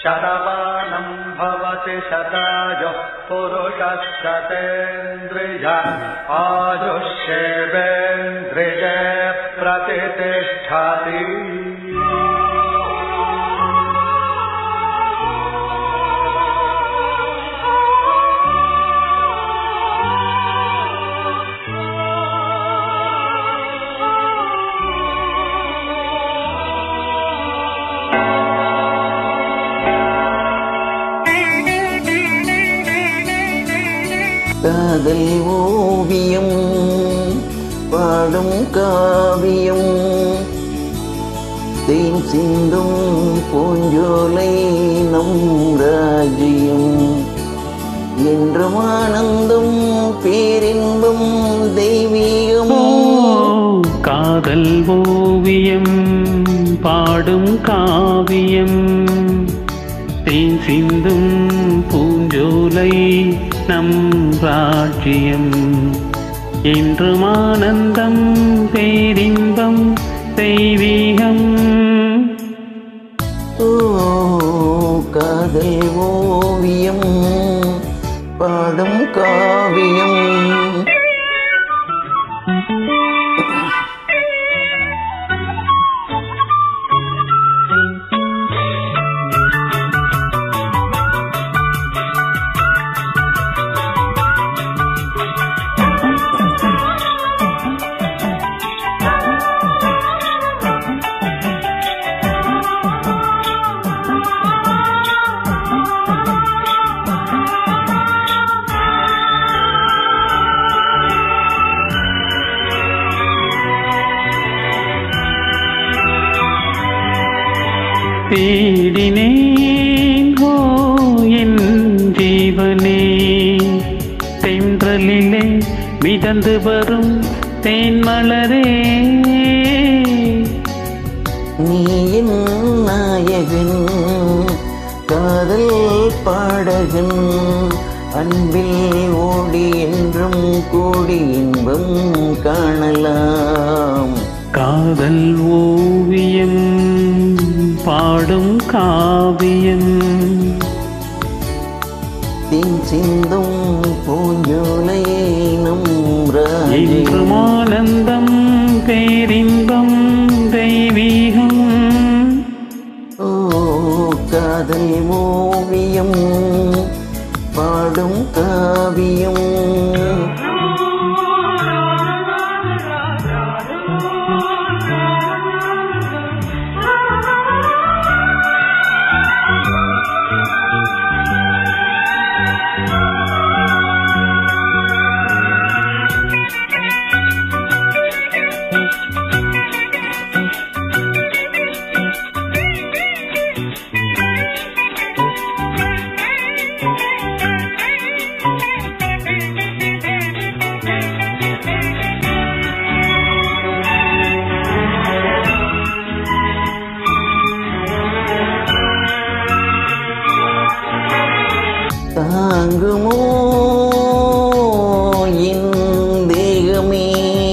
शतमानम् भवति शतायुः पुरुषः शतेन्द्रिय आयुष्येवेन्द्रिये प्रतितिष्ठति காதல் ஓவியம் பாடும் காவியம் தேன் சிந்தும் பூஞ்சோலை நம் ராஜ்யம் என்றும் ஆனந்தம் பேரின்பம் தெய்வீகம் காதல் ஓவியம் பாடும் காவியம் தேன் சிந்தும் பூஞ்சோலை நம் ராஜ்யம் என்றும் ஆனந்தம் பேரின்பம் தெய்வீகம் ஓ காதல் ஓவியம் பாடும் காவியம் தேடினேன் ஓ என் ஜீவனே தென்றலிலே மிதந்து வரும் தேன்மலரே நீ என் நாயகன் காதல் பாடகன் அன்பில் ஓடி என்றும் கூடி இன்பம் காணலாம் காதல் ஓவியம் பாடும் காவியம் தேன் சிந்தும் பூஞ்சோலை நம் என்றும் ராஜ்யம் ஆனந்தம் பேரின்பம் தெய்வீகம் ஓ காதல் ஓவியம் பாடும் காவியம் தாங்குமோ என் தேகமே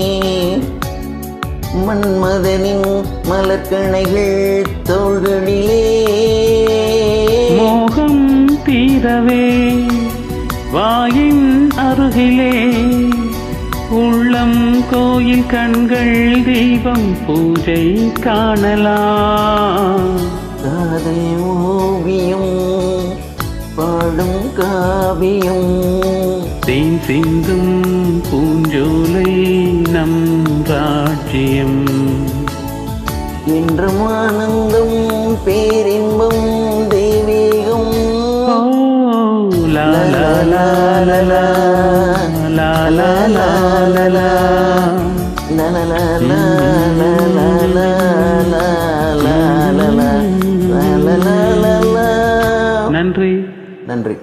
மன்மதனின் மலர்கணைகள் தோள்களிலே மோகம் தீரவே வாயின் அருகிலே உள்ளம் கோயில் கண்கள் தீபம் பூஜை காணலாம் காதல் ஓவியம் பாடும் காவியம் தேன் சிந்தும் பூஞ்சோலை நம் ராஜ்யம் என்றும் ஆனந்தம் பேரின்பம் தெய்வீகம் ஓ லா லா லா லா லா லா லா லா லா லா La la la la la la la la la la la la la la la நன்றி நன்றி